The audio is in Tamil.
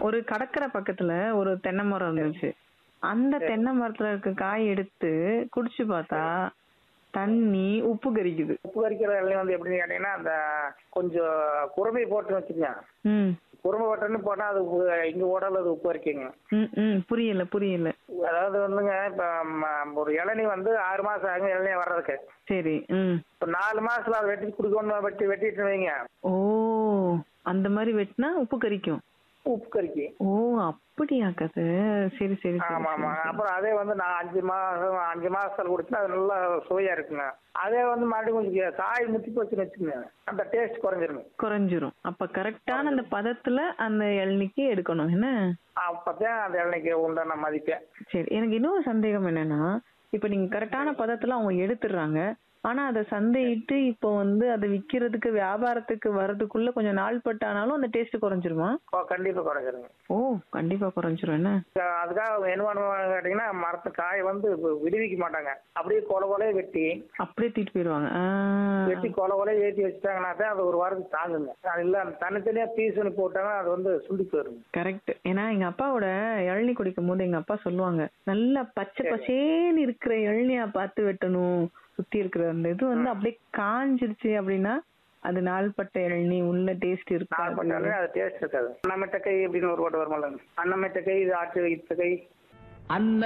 ஒரு கடற்கரை பக்கத்துல ஒரு தென்னை மரம் இருந்துச்சு அந்த தென்னை மரத்துல இருக்க காய் எடுத்து குடிச்சு பார்த்தா தண்ணி உப்பு கரிக்குது உப்பு கறிக்கிற இளநீ வந்து எப்படின்னு கேட்டீங்கன்னா அந்த கொஞ்சம் குறுமை போட்டுன்னு வச்சுக்கோங்க ம் குறுமை போட்டோன்னு போட்டால் அது உப்பு- இங்க ஓடல அது உப்பு வரைக்குங்க ம் ம் புரியல புரியல அதாவது வந்துங்க இப்போ ஒரு இளநீ வந்து ஆறு மாசம் ஆகும் இளநீ வர்றதுக்கு சரி ம் இப்போ நாலு மாசத்துல அதை வெட்டி குடிக்கணும் வெட்டி வெட்டிட்டு வைங்க ஓ அந்த மாதிரி வெட்டினா உப்பு கரிக்கும் உப்பு கறிக்கு ஓ அப்படியா கதை சரி சரி சரி, ஆமா ஆமா சரி, சரி. அப்புறம் அதே வந்து நான் அஞ்சு மாசம் அஞ்சு மாசத்துல குடிச்சுன்னா அது நல்லா சுவையா இருக்குங்க அதே வந்து மறுபடியும் கொஞ்சம் காய் முத்தி போச்சுன்னு வச்சுக்கோங்க அந்த டேஸ்ட் குறைஞ்சிருங்க குறைஞ்சிரும் அப்ப கரெக்டான அந்த பதத்துல அந்த இளநிக்கு எடுக்கணும் என்ன அப்பதான் அந்த இளநிக்கு உண்டான மதிப்பே சரி எனக்கு இன்னொரு சந்தேகம் என்னன்னா இப்ப நீங்க கரெக்டான பதத்துல அவங்க எடுத்துடுறாங்க ஆனா அதை சந்தையிட்டு இப்போ வந்து அதை விக்கிறதுக்கு வியாபாரத்துக்கு வர்றதுக்குள்ள கொஞ்சம் நாள் பட்டானாலும் அந்த டேஸ்ட் குறைஞ்சிருமா ஓ, கண்டிப்பா குறைஞ்சிருங்க ஓ கண்டிப்பா குறைஞ்சிரும் என்ன அதுக்காக அவங்க என்ன பண்ணுவாங்க கேட்டீங்கன்னா மரத்து காய் வந்து விடுவிக்க மாட்டாங்க அப்படியே கொலை கொலையே வெட்டி அப்படியே தூக்கிட்டு போயிடுவாங்க வெட்டி கொலை கொலையே ஏற்றி வச்சுட்டாங்கன்னா தான் அது ஒரு வாரத்துக்கு தாங்குங்க அது இல்ல தனித்தனியா பீஸ் பண்ணி போட்டாங்கன்னா அது வந்து சுண்டி போயிருங்க கரெக்ட் ஏன்னா எங்க அப்பாவோட இளநீ குடிக்கும் போது எங்க அப்பா சொல்லுவாங்க நல்லா பச்சை பசேன்னு இருக்கிற இளநியா பார்த்து வெட்டணும் சுத்தி இருக்கிற அந்த இது வந்து அப்படியே காஞ்சிருச்சு அப்படின்னா அது நாள்பட்ட இளநீ உள்ள டேஸ்ட் நாள் இருக்காது பண்ணாலே அது டேஸ்ட் இருக்காது அன்னமிட்ட கை அப்படின்னு ஒரு ஓட்டு வருமாங்க அன்னமிட்ட கை இது ஆட்டு வைத்த கை அன்ன